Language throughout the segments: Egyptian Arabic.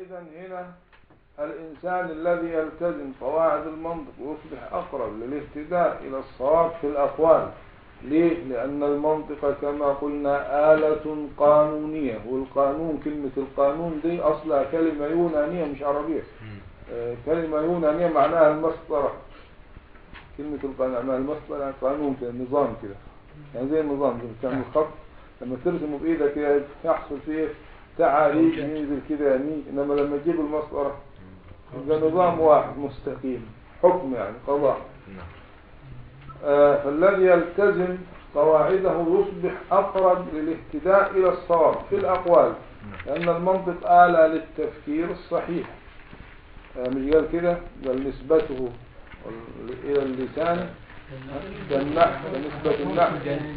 إذا هنا الإنسان الذي يلتزم قواعد المنطق ويصبح أقرب للاهتداء إلى الصواب في الأقوال ليه؟ لأن المنطق كما قلنا آلة قانونية والقانون كلمة القانون دي أصلها كلمة يونانية مش عربية آه، كلمة يونانية معناها المسطرة كلمة القانون معناها المسطرة يعني قانون كده نظام كده يعني زي النظام كده كان الخط لما ترسمه بإيدك كده يحصل فيه تعاريف ينزل كده يعني إنما لما تجيب المسطرة يبقى نظام واحد مستقيم حكم يعني قضاء نعم آه، فالذي يلتزم قواعده يصبح أقرب للاهتداء إلى الصواب في الأقوال لأن المنطق آلة للتفكير الصحيح آه، مش قال كده قال نسبته وال- إلى اللسان كالنحو نسبة النحو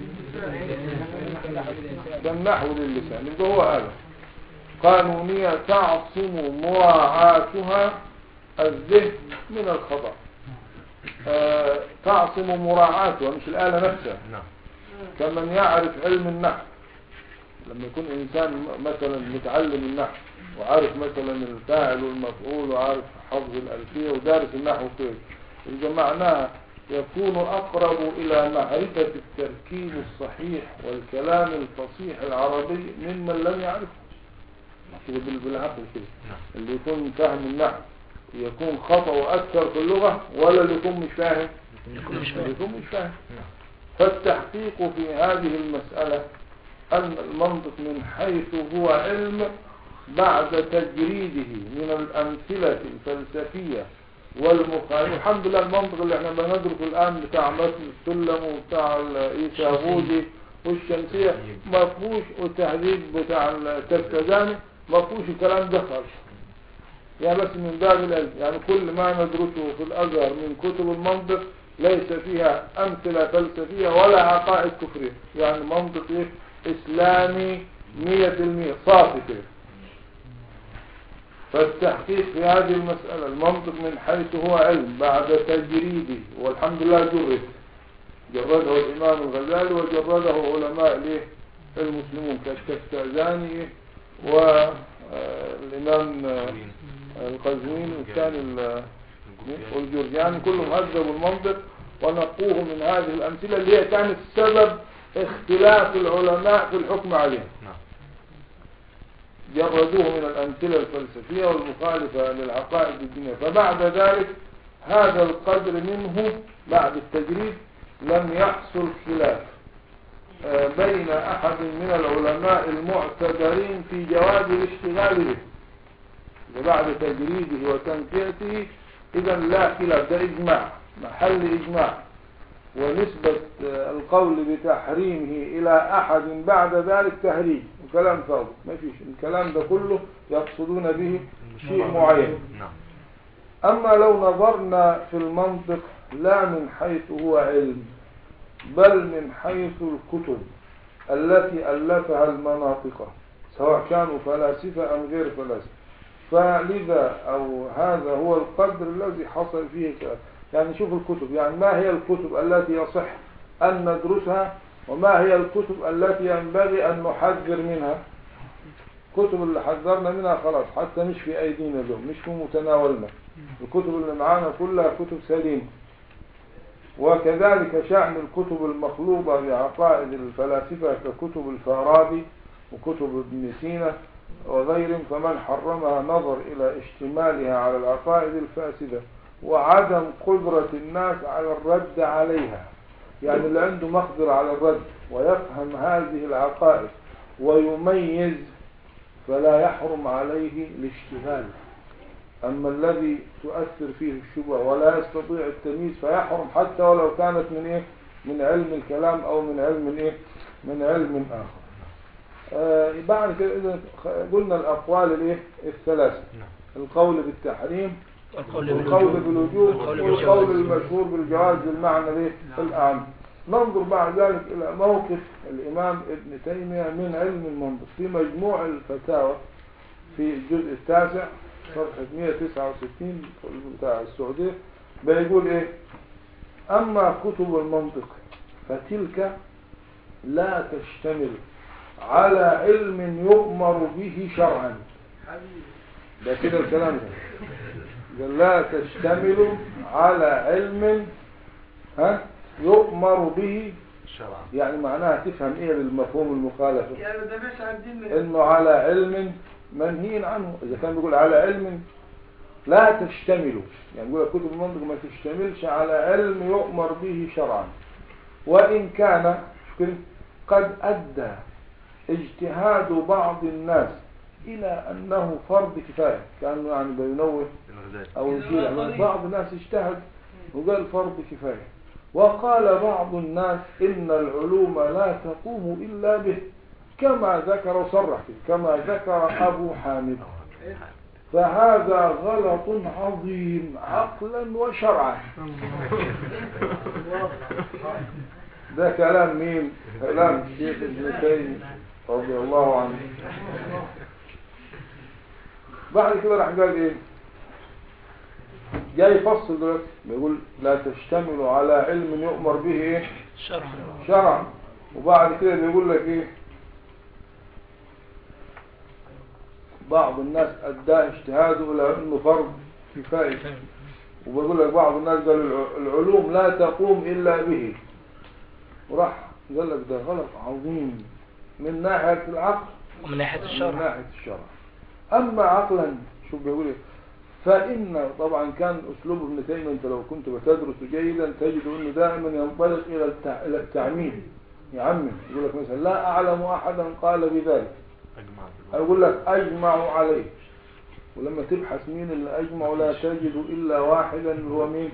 كالنحو للسان يبقى هو آلة قانونية تعصم مراعاتها الذهن من الخطأ آه، تعصم مراعاتها مش الآلة نفسها نعم كمن يعرف علم النحو لما يكون إنسان م- مثلا متعلم النحو وعارف مثلا الفاعل والمفعول وعارف حفظ الألفية ودارس النحو كيف إذا معناها يكون أقرب إلى معرفة التركيب الصحيح والكلام الفصيح العربي ممن لم يعرفه كده بال- بالعقل كده نعم اللي يكون فاهم النحو يكون خطأ أكثر في اللغة ولا اللي يكون مش فاهم اللي يكون مش فاهم نعم فالتحقيق في هذه المسألة أن المنطق من حيث هو علم بعد تجريده من الأمثلة الفلسفية والمخالفة الحمد لله المنطق اللي احنا بندرسه الآن بتاع مثل السلم وبتاع الإيسابودي والشمسية ما فيهوش والتهذيب بتاع التركزاني ما فيهوش الكلام ده خالص يعني بس من باب العلم يعني كل ما ندرسه في الأزهر من كتب المنطق ليس فيها أمثلة فلسفية ولا عقائد كفرية يعني منطق إيه؟ إسلامي مية بالمية صافي كده فالتحقيق في هذه المسألة المنطق من حيث هو علم بعد تجريده والحمد لله جرد جرده الإمام الغزالي وجرده علماء ليه المسلمون كالتفتازاني والإمام القزويني والثاني ال- والجرجاني كلهم هذبوا المنطق ونقوه من هذه الأمثلة اللي هي كانت سبب اختلاف العلماء في الحكم عليه نعم جردوه من الأمثلة الفلسفية والمخالفة للعقائد الدينية فبعد ذلك هذا القدر منه بعد التجريد لم يحصل خلاف آه، بين أحد من العلماء المعتبرين في جواز الاشتغال به وبعد تجريده وتنقيته إذا لا خلاف ده إجماع محل إجماع ونسبة آه، القول بتحريمه إلى أحد بعد ذلك تهريج وكلام فاضي ما فيش الكلام ده كله يقصدون به شيء معين نعم أما لو نظرنا في المنطق لا من حيث هو علم بل من حيث الكتب التي ألفها المناطق سواء كانوا فلاسفة أم غير فلاسفة فلذا أو هذا هو القدر الذي حصل فيه كلام. يعني شوف الكتب يعني ما هي الكتب التي يصح أن ندرسها وما هي الكتب التي ينبغي أن نحذر منها الكتب اللي حذرنا منها خلاص حتى مش في أيدينا اليوم مش في متناولنا الكتب اللي معانا كلها كتب سليمة وكذلك شأن الكتب المخلوطة بعقائد الفلاسفة ككتب الفارابي وكتب ابن سينا وغيرهم فمن حرمها نظر إلى اشتمالها على العقائد الفاسدة وعدم قدرة الناس على الرد عليها يعني اللي عنده مقدرة على الرد ويفهم هذه العقائد ويميز فلا يحرم عليه الاشتغال أما الذي تؤثر فيه الشبهة ولا يستطيع التمييز فيحرم حتى ولو كانت من إيه من علم الكلام أو من علم إيه من علم آخر آه بعد كده إذا خ- قلنا الأقوال الإيه الثلاثة نعم القول بالتحريم القول والقول بالوجوب بالوجوب والقول والقول بالجواز. المشهور بالجواز بالمعنى الإيه الأعم ننظر بعد ذلك إلى موقف الإمام ابن تيمية من علم المنطق في مجموع الفتاوى في الجزء التاسع صفحة 169 بتاع السعودية بيقول إيه أما كتب المنطق فتلك لا تشتمل على علم يؤمر به شرعا ده كده الكلام ده قال لا تشتمل على علم ها يؤمر به شرعا يعني معناها تفهم ايه بالمفهوم المخالفة يعني ده مش عندنا انه على علم منهي عنه اذا كان بيقول على علم لا تشتمل يعني يقول كتب المنطق ما تشتملش على علم يؤمر به شرعا وان كان شو كده؟ قد ادى اجتهاد بعض الناس الى انه فرض كفايه كانه يعني بينوه الغزالي او يشير يعني بعض الناس اجتهد وقال فرض كفايه وقال بعض الناس ان العلوم لا تقوم الا به كما ذكر وصرح فيه كما ذكر ابو حامد فهذا غلط عظيم عقلا وشرعا ده كلام مين كلام الشيخ ابن تيميه رضي الله عنه بعد كده راح قال ايه جاي يفصل دلوقتي بيقول لا تشتمل على علم يؤمر به ايه شرعا شرعا وبعد كده بيقول لك ايه بعض الناس ادى اجتهاده الى انه فرض كفايه وبيقول لك بعض الناس قالوا الع- العلوم لا تقوم الا به وراح قال لك ده غلط عظيم من ناحيه العقل ومن ناحية من الشرع ناحيه الشرع اما عقلا شوف بيقول ايه فإن طبعا كان أسلوب ابن تيمية أنت لو كنت بتدرس جيدا تجد أنه دائما ينطلق إلى التع... إلى التعميم يعمم يقول لك مثلا لا أعلم أحدا قال بذلك اجمع أو يقول لك أجمع عليه ولما تبحث مين اللي أجمع لا تجد إلا واحدا اللي هو مين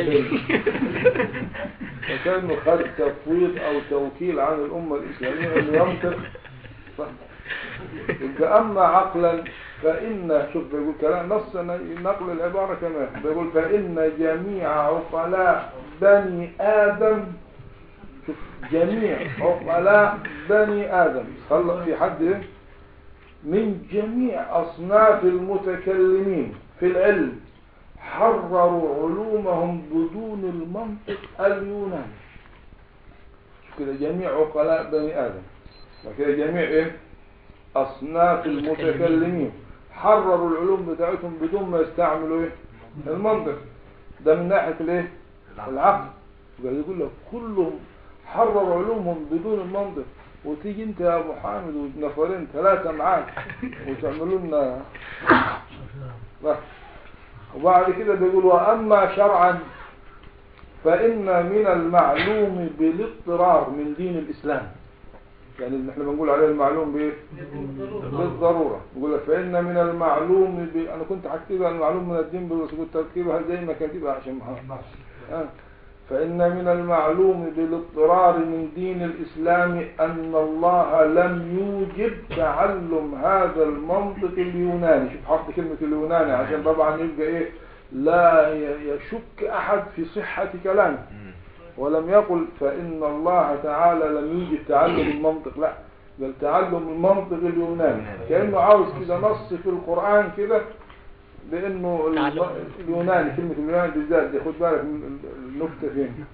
فكأنه خد تفويض أو توكيل عن الأمة الإسلامية اللي ينطق صح. يبقى أما عقلا فإن شوف بيقول كلام نص نقل العبارة كمان بيقول فإن جميع عقلاء بني آدم شوف جميع عقلاء بني آدم خلق في حد إيه؟ من جميع أصناف المتكلمين في العلم حرروا علومهم بدون المنطق اليوناني شوف كده جميع عقلاء بني آدم وكده جميع إيه؟ أصناف المتكلمين حرروا العلوم بتاعتهم بدون ما يستعملوا إيه؟ المنطق ده من ناحية الإيه؟ العقل قال يقول لك كلهم حرروا علومهم بدون المنطق وتيجي انت يا ابو حامد ونفرين ثلاثة معاك وتعملوا لنا بس. وبعد كده بيقول واما شرعا فان من المعلوم بالاضطرار من دين الاسلام يعني اللي احنا بنقول عليه المعلوم بايه بالضرورة بيقول لك فإن من المعلوم ب... أنا كنت هكتبها المعلوم من الدين بس كنت أكتبها زي ما كاتبها عشان ما آه. فإن من المعلوم بالاضطرار من دين الإسلام أن الله لم يوجب تعلم هذا المنطق اليوناني شوف حط كلمة اليوناني عشان طبعا يبقى إيه لا ي- يشك أحد في صحة كلامه ولم يقل فإن الله تعالى لم يوجد تعلم المنطق لا بل تعلم المنطق اليوناني كأنه عاوز كده نص في القرآن كده بأنه الم- تعلم. اليوناني كلمة اليوناني بالذات دي خد بالك من ال- النكتة فين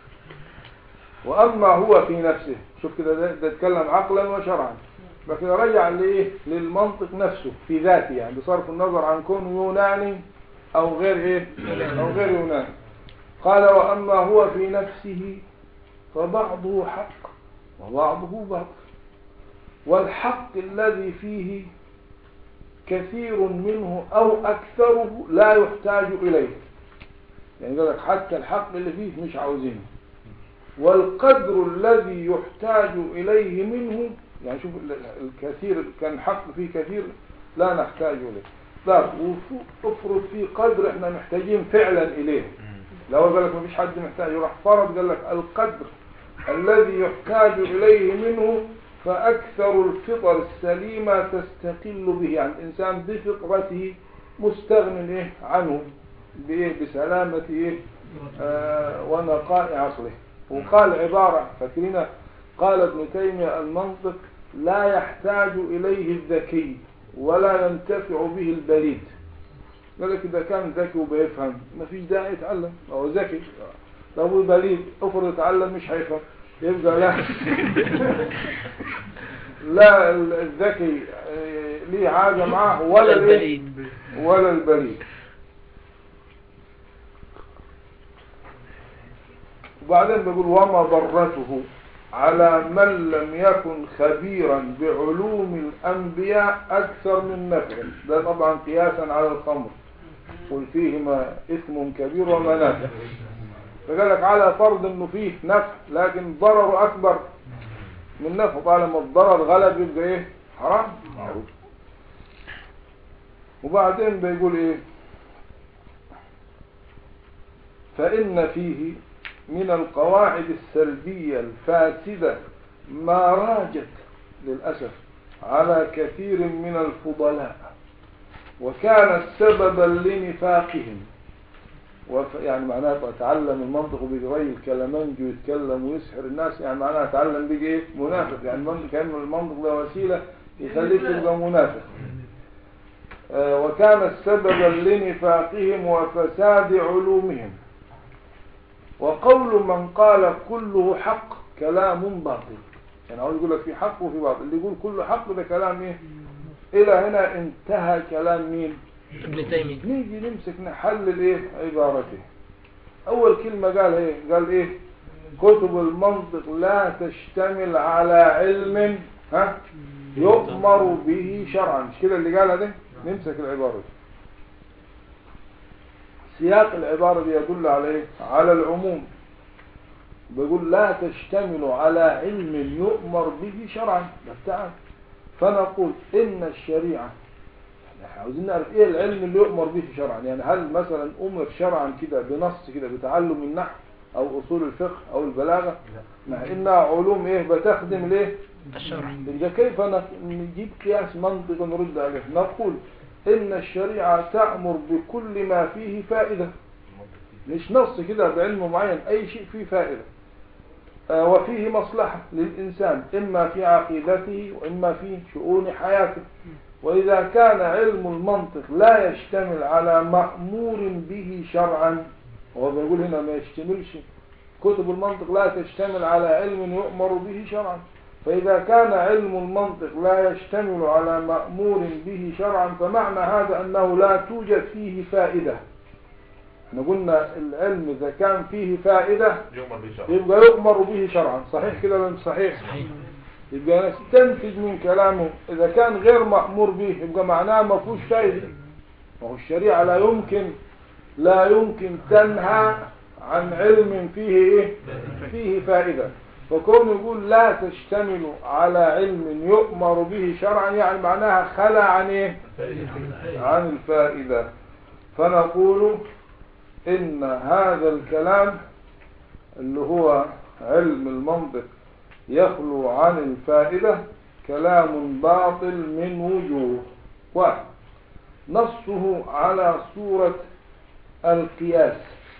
وأما هو في نفسه شوف كده ده, ده اتكلم عقلا وشرعا لكن رجع لإيه للمنطق نفسه في ذاته يعني بصرف النظر عن كونه يوناني أو غير إيه أو غير يوناني قال وأما هو في نفسه فبعضه حق وبعضه باطل والحق الذي فيه كثير منه أو أكثره لا يحتاج إليه يعني قال لك حتى الحق اللي فيه مش عاوزينه والقدر الذي يحتاج إليه منه يعني شوف ال- الكثير كان حق فيه كثير لا نحتاج إليه لا وف- افرض فيه قدر احنا محتاجين فعلا إليه لو قال لك مفيش حد محتاج يروح فرض قال لك القدر الذي يحتاج إليه منه فأكثر الفطر السليمة تستقل به يعني الإنسان بفطرته مستغن إيه عنه بإيه بسلامة إيه آه ونقاء عقله وقال عبارة فاكرين قال ابن تيمية المنطق لا يحتاج إليه الذكي ولا ينتفع به البليد قال لك إذا كان ذكي وبيفهم ما فيش داعي يتعلم هو ذكي لو هو بليد افرض يتعلم مش هيفهم يبقى لا لا الذكي آه، ليه حاجة معاه ولا البليد ولا البليد وبعدين بيقول وما ضرته على من لم يكن خبيرا بعلوم الأنبياء أكثر من نفعه ده طبعا قياسا على الخمر قل فيهما إثم كبير ومنافع فقال لك على فرض انه فيه نفع لكن ضرره اكبر من نفع طالما الضرر غلب يبقى ايه حرام معروف وبعدين بيقول ايه فإن فيه من القواعد السلبية الفاسدة ما راجت للأسف على كثير من الفضلاء وكانت سببا لنفاقهم وف... يعني معناها تعلم المنطق وبيغير كلامنج ويتكلم ويسحر الناس يعني معناها تعلم بيجي ايه منافق يعني المنطق كأنه المنطق ده وسيلة يخليك تبقى منافق آه وكانت سببا لنفاقهم وفساد علومهم وقول من قال كله حق كلام باطل يعني عاوز يقول لك في حق وفي باطل اللي يقول كله حق ده كلام ايه الى هنا انتهى كلام مين ابن تيمية نيجي نمسك نحلل ايه عبارته اول كلمة قال ايه قال ايه كتب المنطق لا تشتمل على علم ها يؤمر به شرعا مش كده اللي قالها ده نمسك العبارة دي سياق العبارة دي يدل على ايه على العموم بيقول لا تشتمل على علم يؤمر به شرعا ده بتاعك فنقول ان الشريعة احنا عاوزين نعرف ايه العلم اللي يؤمر به شرعا يعني هل مثلا امر شرعا كده بنص كده بتعلم النحو او اصول الفقه او البلاغة مع انها علوم ايه بتخدم ليه الشرع يبقى كيف نجيب قياس منطق نرد عليه نقول ان الشريعة تأمر بكل ما فيه فائدة مش نص كده بعلم معين اي شيء فيه فائدة آه وفيه مصلحة للإنسان إما في عقيدته وإما في شؤون حياته وإذا كان علم المنطق لا يشتمل على مأمور به شرعا هو بيقول هنا ما يشتملش كتب المنطق لا تشتمل على علم يؤمر به شرعا فإذا كان علم المنطق لا يشتمل على مأمور به شرعا فمعنى هذا أنه لا توجد فيه فائدة احنا قلنا العلم إذا كان فيه فائدة يؤمر به شرعا يبقى يؤمر به شرعا صحيح كده ولا مش صحيح صحيح يبقى نستنتج من كلامه إذا كان غير مأمور به يبقى معناه ما فيهوش فايدة ما هو الشريعة لا يمكن لا يمكن تنهى عن علم فيه إيه فيه فائدة فكون يقول لا تشتمل على علم يؤمر به شرعا يعني معناها خلى عن إيه عن الفائدة فنقول إن هذا الكلام اللي هو علم المنطق يخلو عن الفائدة كلام باطل من وجوه واحد نصه على صورة القياس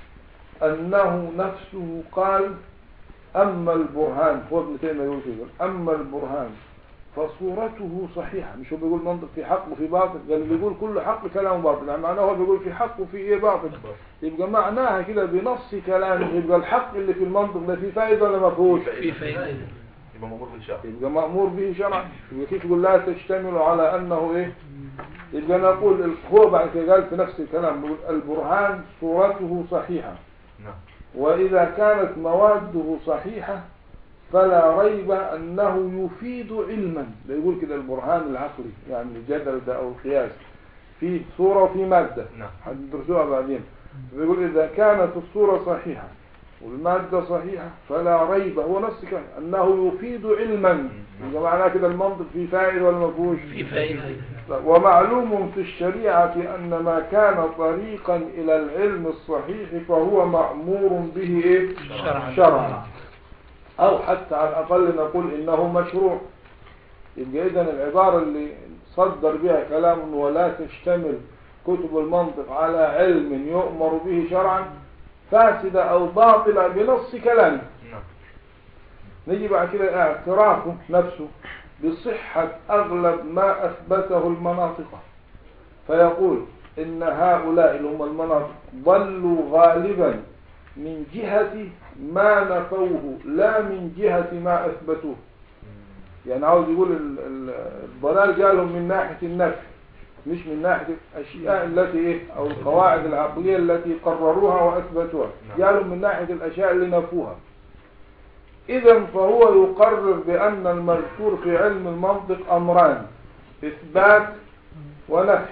أنه نفسه قال أما البرهان هو ابن تيمية يقول كده أما البرهان فصورته صحيحة مش هو بيقول منطق في حق وفي باطل قال اللي بيقول كل حق كلام باطل يعني معناه هو بيقول في حق وفي ايه باطل يبقى معناها كده بنص كلامه يبقى الحق اللي في المنطق ده فيه فايدة ولا ما فيهوش في فائدة يبقى مأمور بالشرع يبقى مأمور به شرعا يبقى كيف يقول لا تشتمل على أنه إيه يبقى نقول ال- هو بعد كده قال في نفس الكلام بيقول البرهان صورته صحيحة نعم وإذا كانت مواده صحيحة فلا ريب أنه يفيد علما ده يقول كده البرهان العقلي يعني الجدل ده أو القياس في صورة وفي مادة نعم هندرسوها بعدين بيقول إذا كانت الصورة صحيحة والمادة صحيحة فلا ريب هو نفس كلام أنه يفيد علما يبقى معناه كده المنطق فيه فائدة ولا ما فيهوش في فائدة ومعلوم في الشريعة أن ما كان طريقا إلى العلم الصحيح فهو مأمور به إيه؟ شرعا. شرعا أو حتى على الأقل نقول إنه مشروع يبقى إذن العبارة اللي صدر بها كلام ولا تشتمل كتب المنطق على علم يؤمر به شرعا فاسدة أو باطلة بنص كلامه نعم نجي بعد كده اعترافه نفسه بصحة أغلب ما أثبته المناطق فيقول إن هؤلاء اللي هم المناطق ضلوا غالبا من جهة ما نفوه لا من جهة ما أثبتوه يعني عاوز يقول ال- ال- الضلال جالهم من ناحية النفي مش من ناحية الأشياء التي إيه أو القواعد العقلية التي قرروها وأثبتوها نعم. جالهم من ناحية الأشياء اللي نفوها إذا فهو يقرر بأن المذكور في علم المنطق أمران إثبات ونفي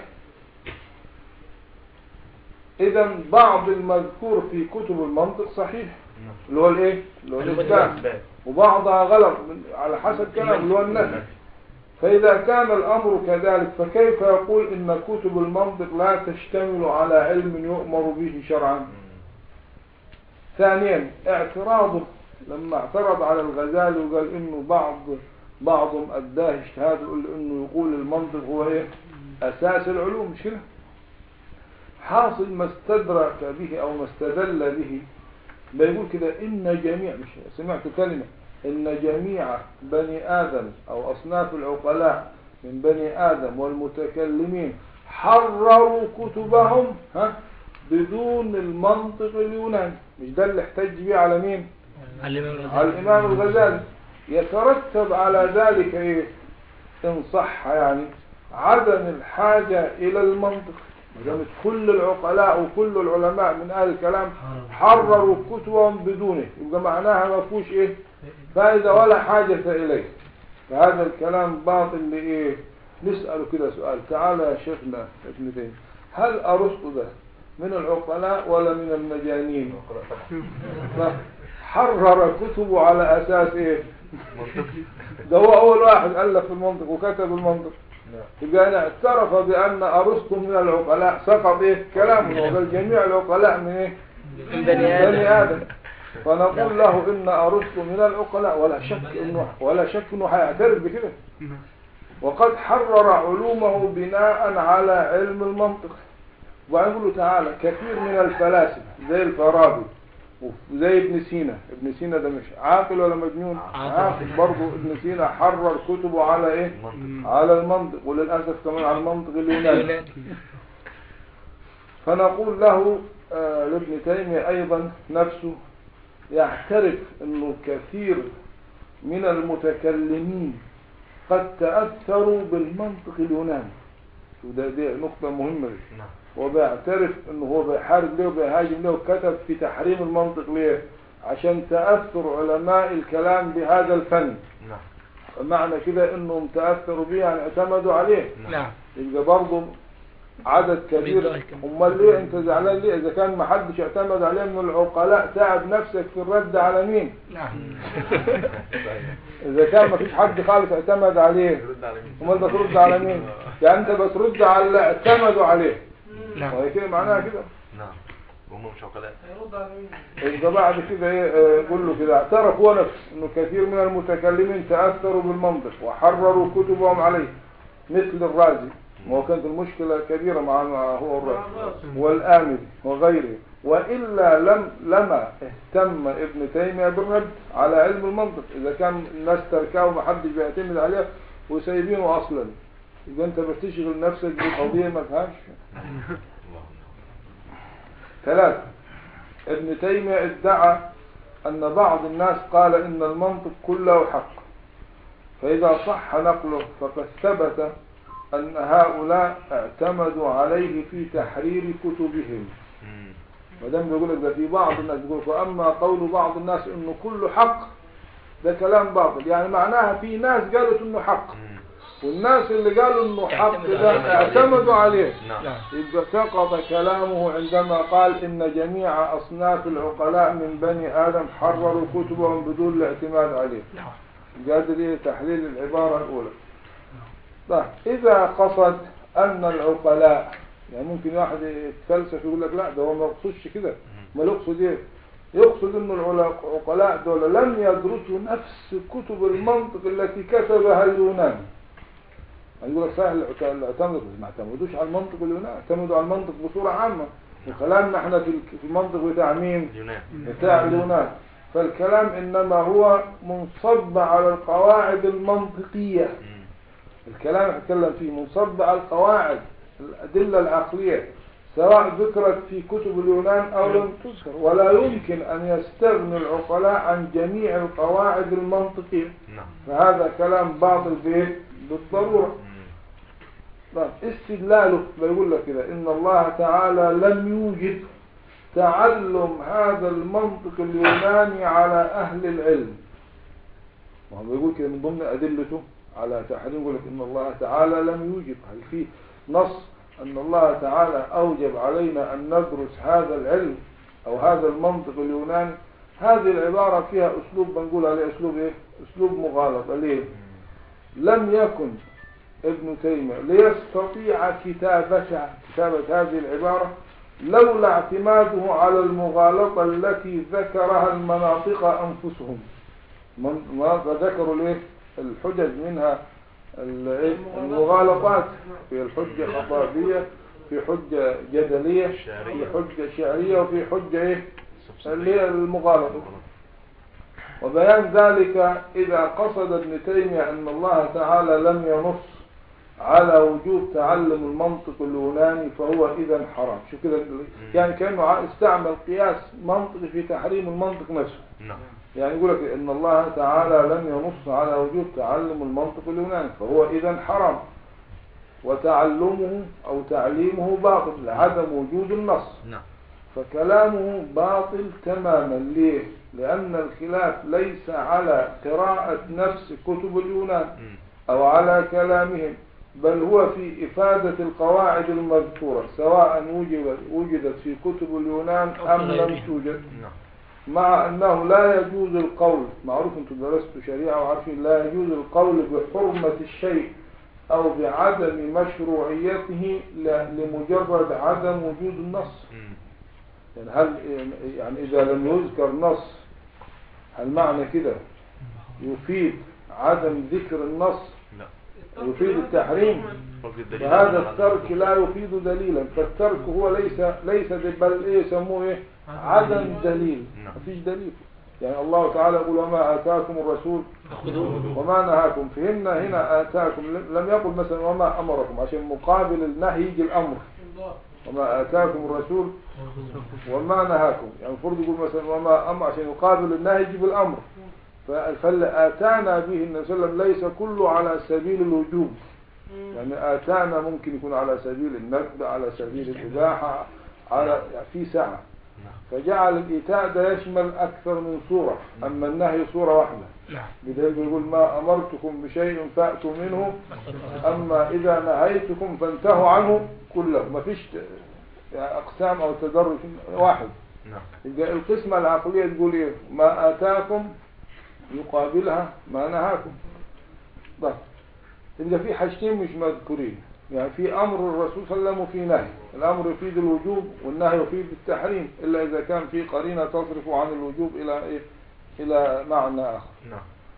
إذا بعض المذكور في كتب المنطق صحيح نعم. اللي هو الإيه؟ اللي هو الإثبات إثبات. وبعضها غلط من- على حسب كلام اللي هو النفي فإذا كان الأمر كذلك فكيف يقول إن كتب المنطق لا تشتمل على علم يؤمر به شرعا مم. ثانيا اعتراضه لما اعترض على الغزالي وقال انه بعض بعضهم اداه اجتهاد يقول انه يقول المنطق هو ايه اساس العلوم مش كده حاصل ما استدرك به او ما استدل به بيقول كده ان جميع مش سمعت كلمة ان جميع بني ادم او اصناف العقلاء من بني ادم والمتكلمين حرروا كتبهم ها بدون المنطق اليوناني مش ده اللي احتج بيه على مين على الامام الغزالي يترتب على ذلك ايه ان صح يعني عدم الحاجة الى المنطق ما دامت كل العقلاء وكل العلماء من اهل الكلام حرروا كتبهم بدونه يبقى معناها ما فيهوش ايه فائدة ولا حاجة اليه فهذا الكلام باطل لايه نسأله كده سؤال تعالى يا شيخنا ابن تيمية هل ارسطو ده من العقلاء ولا من المجانين طبعا. حرر كتبه على اساس ايه منطقي ده هو اول واحد الف في المنطق وكتب المنطق نعم. يبقى انا اعترف بان ارسطو من العقلاء سقط ايه كلامه وقال جميع العقلاء من ايه من بني آدم. بني ادم فنقول له ان ارسطو من العقلاء ولا شك انه ولا شك انه هيعترف بكده وقد حرر علومه بناء على علم المنطق وبعدين يقول له تعالى كثير من الفلاسفه زي الفارابي وزي ابن سينا ابن سينا ده مش عاقل ولا مجنون عاقل. عاقل برضه ابن سينا حرر كتبه على ايه المنطق على المنطق وللاسف كمان على المنطق اليوناني فنقول له آه، لابن تيمية أيضا نفسه يعترف أنه كثير من المتكلمين قد تأثروا بالمنطق اليوناني وده دي نقطة مهمة دي. نعم وبيعترف أنه هو بيحارب ليه وبيهاجم ليه وكتب في تحريم المنطق ليه عشان تأثر علماء الكلام بهذا الفن نعم معنى كده أنهم تأثروا به يعني اعتمدوا عليه نعم يبقى برضه عدد كبير بالضبط. امال ليه انت زعلان ليه اذا كان ما حدش اعتمد عليه من العقلاء تعب نفسك في الرد على مين نعم صحيح. اذا كان ما فيش حد خالص اعتمد عليه يرد على مين امال بترد على مين يعني انت بترد على اللي اعتمدوا عليه نعم وهي كده معناها كده نعم وهم مش عقلاء يبقى بعد كده ايه آه، يقول له كده اعترف هو نفسه انه كثير من المتكلمين تاثروا بالمنطق وحرروا كتبهم عليه مثل الرازي وهو كانت المشكلة كبيرة مع مع هو الرازي والآمري وغيره وإلا لم لما اهتم ابن تيمية بالرد على علم المنطق إذا كان الناس تركاه ومحدش بيعتمد عليه وسايبينه أصلا يبقى أنت بتشغل نفسك بقضية ما فيهاش الله ثلاثة ابن تيمية ادعى أن بعض الناس قال إن المنطق كله حق فإذا صح نقله فقد ثبت أن هؤلاء اعتمدوا عليه في تحرير كتبهم مم. ودم يقول لك ده في بعض الناس يقول فأما قول بعض الناس إنه كله حق ده كلام باطل يعني معناها في ناس قالت إنه حق مم. والناس اللي قالوا إنه حق اعتمدوا ده عليه. اعتمدوا عليه نعم نعم يبقى سقط كلامه عندما قال إن جميع أصناف العقلاء من بني آدم حرروا كتبهم بدون الاعتماد عليه نعم قادر إيه تحليل العبارة الأولى طيب إذا قصد أن العقلاء يعني ممكن واحد يتفلسف يقول لك لا ده هو ما يقصدش كده ما يقصد إيه يقصد أن العقلاء دول لم يدرسوا نفس كتب المنطق التي كتبها اليونان يقول لك صحيح اللي اعتمدوا ما اعتمدوش على المنطق اليوناني اعتمدوا على المنطق بصورة عامة وكلامنا احنا في في المنطق بتاع مين اليونان بتاع اليونان فالكلام انما هو منصب على القواعد المنطقية مم. الكلام اللي هتكلم فيه منصب على القواعد الأدلة العقلية سواء ذكرت في كتب اليونان أو لم تذكر ولا يمكن أن يستغني العقلاء عن جميع القواعد المنطقية نعم فهذا كلام باطل به بالضرورة مم. طيب استدلاله بيقول لك كده إن الله تعالى لم يوجد تعلم هذا المنطق اليوناني على أهل العلم وهو بيقول كده من ضمن أدلته على تحريم يقول لك إن الله تعالى لم يوجد هل في نص أن الله تعالى أوجب علينا أن ندرس هذا العلم أو هذا المنطق اليوناني هذه العبارة فيها أسلوب بنقول عليه أسلوب إيه؟ أسلوب مغالطة ليه؟ لم يكن ابن تيمية ليستطيع كتابة كتابة هذه العبارة لولا اعتماده على المغالطة التي ذكرها المناطق أنفسهم من- ما ذكروا ليه الحجج منها ال- إيه؟ المغالطات في الحجة خطابية في حجة جدلية في شعرية. حجة شعرية وفي حجة إيه سبسطية. اللي هي المغالطة وبيان ذلك إذا قصد ابن تيمية أن الله تعالى لم ينص على وجوب تعلم المنطق اليوناني فهو إذا حرام شو كده يعني كأنه ع- استعمل قياس منطقي في تحريم المنطق نفسه نعم يعني يقول لك إن الله تعالى لم ينص على وجوب تعلم المنطق اليوناني فهو إذا حرام وتعلمه أو تعليمه باطل لعدم وجود النص نعم فكلامه باطل تماما ليه؟ لأن الخلاف ليس على قراءة نفس كتب اليونان مم. أو على كلامهم بل هو في إفادة القواعد المذكورة سواء وجدت, وجدت في كتب اليونان أم لم توجد نعم مع أنه لا يجوز القول معروف أنتم درستوا شريعة وعارفين لا يجوز القول بحرمة الشيء أو بعدم مشروعيته ل- لمجرد عدم وجود النص مم. يعني هل يعني إذا لم يذكر نص هل معنى كده يفيد عدم ذكر النص لا يفيد التحريم فرق الدليل فهذا على الترك لا يفيد دليلا فالترك هو ليس ليس د- بل ايه يسموه ايه عدم دليل نعم. مفيش دليل يعني الله تعالى يقول وما آتاكم الرسول وما نهاكم فهمنا هنا آتاكم لم لم يقل مثلا وما أمركم عشان مقابل النهي يجي الأمر وما آتاكم الرسول وما نهاكم يعني المفروض يقول مثلا وما أمر عشان يقابل النهي يجيب الأمر ف- فاللي آتانا به النبي صلى الله عليه وسلم ليس كله على سبيل الوجوب يعني آتانا ممكن يكون على سبيل الندب على سبيل الإباحة على يعني في سعة نعم فجعل الإيتاء ده يشمل أكثر من صورة أما النهي صورة واحدة بدليل يقول ما أمرتكم بشيء فأتوا منه أما إذا نهيتكم فانتهوا عنه كله ما فيش يعني أقسام أو تدرج واحد نعم يبقى القسمة العقلية تقول إيه ما آتاكم يقابلها ما نهاكم طيب يبقى في حاجتين مش مذكورين يعني في أمر الرسول صلى الله عليه وسلم وفي نهي الأمر يفيد الوجوب والنهي يفيد التحريم إلا إذا كان في قرينة تصرف عن الوجوب إلى إيه إلى معنى آخر نعم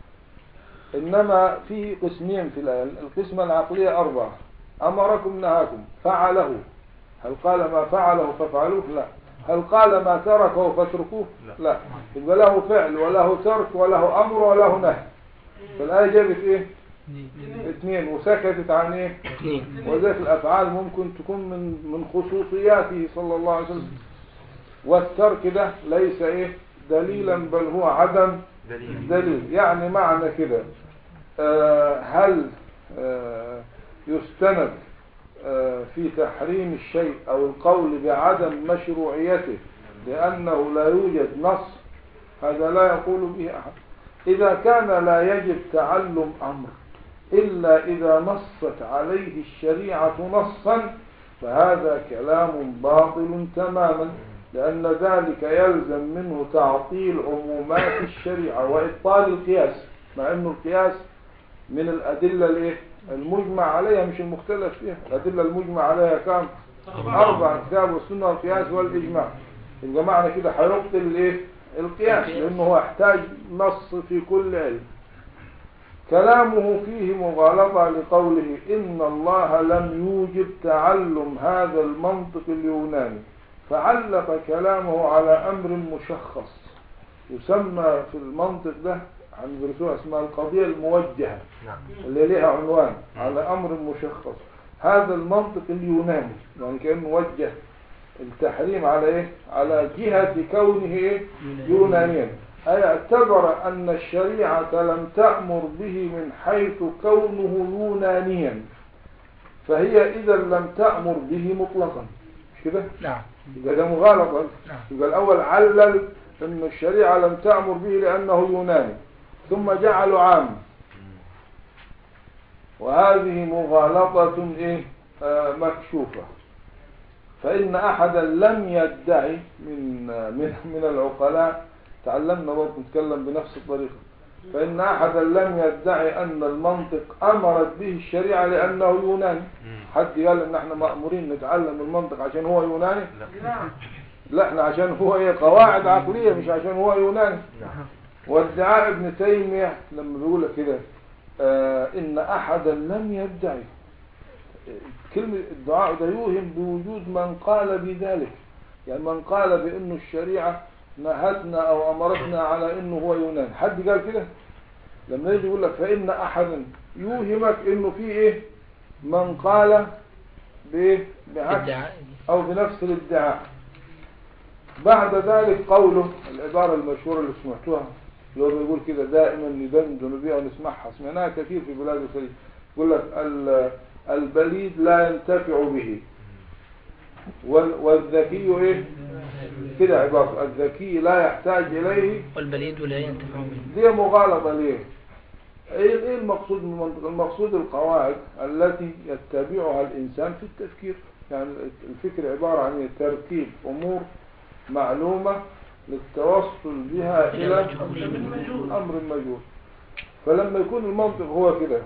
إنما في قسمين في الآية القسمة العقلية أربعة أمركم نهاكم فعله هل قال ما فعله فافعلوه لا هل قال ما تركه فاتركوه لا. لا يبقى له فعل وله ترك وله أمر وله نهي فالآية جابت إيه اثنين وسكتت عن إيه وذلك الأفعال ممكن تكون من من خصوصياته صلى الله عليه وسلم والترك ده ليس إيه دليلا بل هو عدم دليل دليل يعني معنى كده آه، هل آه، يستند آه، في تحريم الشيء أو القول بعدم مشروعيته لأنه لا يوجد نص هذا لا يقول به أحد إذا كان لا يجب تعلم أمر إلا إذا نصت عليه الشريعة نصا فهذا كلام باطل تماما لأن ذلك يلزم منه تعطيل عمومات الشريعة وإبطال القياس مع أنه القياس من الأدلة الإيه؟ المجمع عليها مش المختلف فيها الأدلة المجمع عليها كام أربع كتاب والسنة والقياس والإجماع يبقى معنى كده هيبطل الإيه القياس لأنه هو يحتاج نص في كل علم كلامه فيه مغالطة لقوله إن الله لم يوجب تعلم هذا المنطق اليوناني فعلق كلامه على أمر مشخص يسمى في المنطق ده عن درسوها اسمها القضية الموجهة نعم اللي لها عنوان على أمر مشخص هذا المنطق اليوناني يعني كأنه وجه التحريم على ايه على جهة كونه ايه يونانيا أي اعتبر أن الشريعة لم تأمر به من حيث كونه يونانيا فهي إذا لم تأمر به مطلقا مش كده نعم يبقى ده مغالطة نعم. يبقى الأول علل أن الشريعة لم تأمر به لأنه يوناني ثم جعله عام وهذه مغالطة إيه آه مكشوفة فإن أحدا لم يدعي من من من العقلاء تعلمنا برضه نتكلم بنفس الطريقة فإن أحدا لم يدعي أن المنطق أمرت به الشريعة لأنه يوناني حد قال إن احنا مأمورين نتعلم المنطق عشان هو يوناني لا لا احنا عشان هو ايه قواعد عقلية مش عشان هو يوناني نعم وادعاء ابن تيمية لما بيقول لك كده آه إن أحدا لم يدعي كلمة الدعاء ده يوهم بوجود من قال بذلك يعني من قال بأنه الشريعة نهتنا أو أمرتنا على أنه هو يونان حد قال كده لما يجي يقول لك فإن أحدا يوهمك أنه في إيه من قال بإيه بعكس ادعاء أو بنفس الادعاء بعد ذلك قوله العبارة المشهورة اللي سمعتوها اللي هو بيقول كده دائما ندندن بها ونسمعها سمعناها كثير في بلاد الخليج يقول لك ال- البليد لا ينتفع به وال- والذكي ايه كده عبارة الذكي لا يحتاج اليه والبليد لا ينتفع به دي مغالطة ليه ايه إيه المقصود من المنطق المقصود القواعد التي يتبعها الانسان في التفكير يعني الفكر عبارة عن ترتيب امور معلومة للتوصل بها الى امر مجهول فلما يكون المنطق هو كده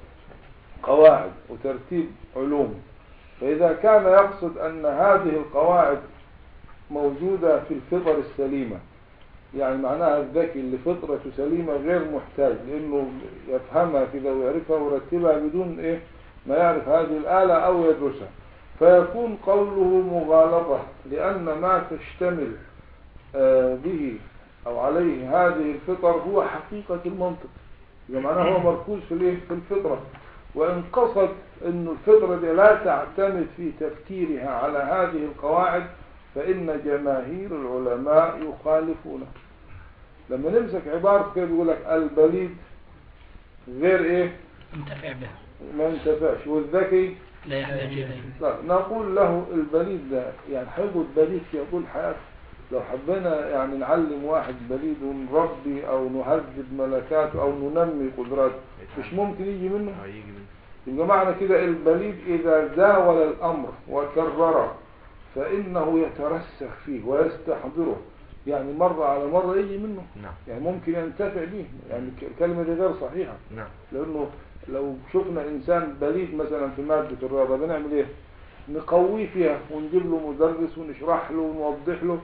قواعد وترتيب علوم فاذا كان يقصد ان هذه القواعد موجودة في الفطر السليمة يعني معناها الذكي اللي فطرته سليمة غير محتاج لأنه يفهمها كده ويعرفها ويرتبها بدون إيه ما يعرف هذه الآلة أو يدرسها فيكون قوله مغالطة لأن ما تشتمل آه، به أو عليه هذه الفطر هو حقيقة المنطق إذا معناه هو مركوز في الإيه في الفطرة وإن قصد أن الفطرة دي لا تعتمد في تفكيرها على هذه القواعد فإن جماهير العلماء يخالفونه لما نمسك عبارة كده بيقول لك البليد غير ايه ينتفع به ما ينتفعش والذكي لا يحتاج إليه لا نقول له البليد ده يعني حيقعد بليد في طول حياته لو حبينا يعني نعلم واحد بليد ونربي او نهذب ملكاته او ننمي قدراته مش ممكن يجي منه هيجي من يبقى معنى كده البليد إذا زاول الأمر وكرره فإنه يترسخ فيه ويستحضره يعني مرة على مرة يجي منه نعم يعني ممكن ينتفع به يعني ك- الكلمة دي غير صحيحة نعم لأنه لو شفنا إنسان بليد مثلا في مادة الرياضة بنعمل إيه نقويه فيها ونجيب له مدرس ونشرح له ونوضح له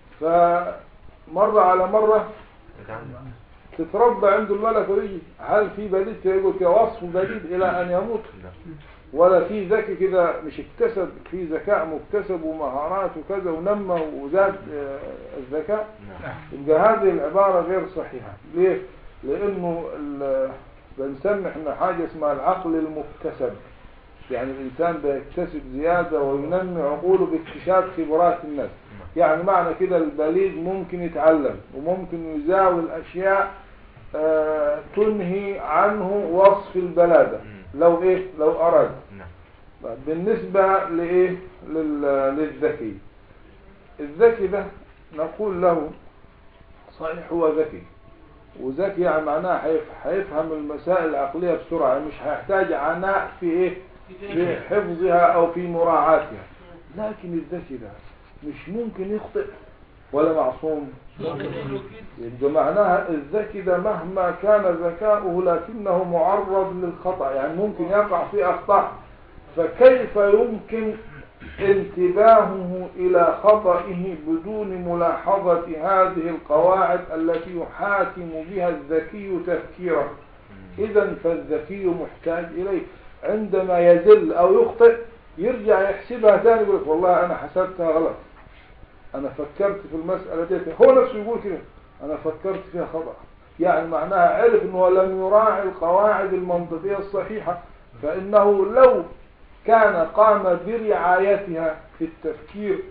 فمرة على مرة تتعلم تتربى عنده الملكة ويجي هل في بليد يقول كده وصف بليد إلى أن يموت لا ولا في ذكي كده مش اكتسب في ذكاء مكتسب ومهارات وكذا ونمى وزاد آه، الذكاء نعم يبقى هذه العبارة غير صحيحة ليه؟ لأنه ال- بنسمي احنا حاجة اسمها العقل المكتسب يعني الإنسان بيكتسب زيادة وينمي عقوله باكتشاف خبرات الناس يعني معنى كده البليد ممكن يتعلم وممكن يزاول أشياء آه، تنهي عنه وصف البلادة مم. لو ايه لو أراد نعم طيب بالنسبة لإيه لل- للذكي الذكي ده نقول له صحيح هو ذكي وذكي يعني معناه هيف- هيفهم المسائل العقلية بسرعة يعني مش هيحتاج عناء في ايه في حفظها او في مراعاتها لكن الذكي ده مش ممكن يخطئ ولا معصوم ممكن يبقى معناها الذكي ده مهما كان ذكاؤه لكنه معرض للخطأ يعني ممكن يقع في أخطاء فكيف يمكن انتباهه إلى خطئه بدون ملاحظة هذه القواعد التي يحاكم بها الذكي تفكيره إذا فالذكي محتاج إليه عندما يزل أو يخطئ يرجع يحسبها ثاني يقول لك والله أنا حسبتها غلط أنا فكرت في المسألة دي هو نفسه يقول كده أنا فكرت فيها خطأ يعني معناها عرف أنه لم يراعي القواعد المنطقية الصحيحة فإنه لو كان قام برعايتها في التفكير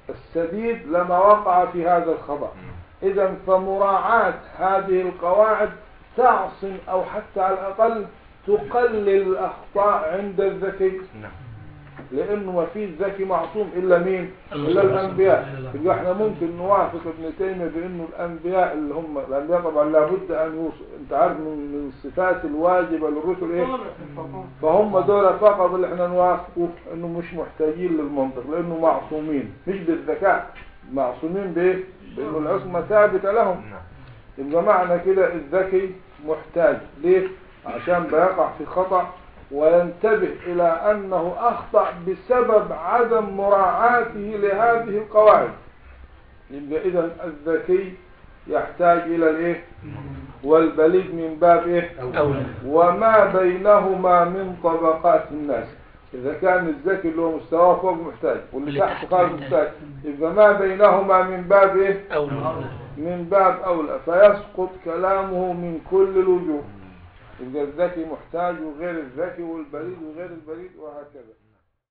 السديد لما وقع في هذا الخطأ إذا فمراعاة هذه القواعد تعصم أو حتى على الأقل تقلل الأخطاء عند الذكي نعم لأنه ما فيش ذكي معصوم إلا مين؟ إلا الأنبياء يبقى احنا ممكن نوافق ابن تيمية بأنه الأنبياء اللي هم الأنبياء طبعا لابد أن يوصل أنت عارف من من الصفات الواجبة للرسل إيه؟ فهم دول فقط اللي احنا نوافقه انه مش محتاجين للمنطق لانه معصومين مش بالذكاء معصومين بايه بانه العصمة ثابتة لهم نعم يبقى معنى كده الذكي محتاج ليه عشان بيقع في خطأ وينتبه الى انه اخطأ بسبب عدم مراعاته لهذه القواعد يبقى اذا الذكي يحتاج الى الايه والبليد من باب ايه أولى وما بينهما من طبقات الناس إذا كان الذكي اللي هو مستواه فوق محتاج واللي واللي تحت تحت خالص محتاج. محتاج يبقى ما بينهما من باب إيه؟ أولى من باب أولى فيسقط كلامه من كل الوجوه يبقى الذكي محتاج وغير الذكي والبليد وغير البليد وهكذا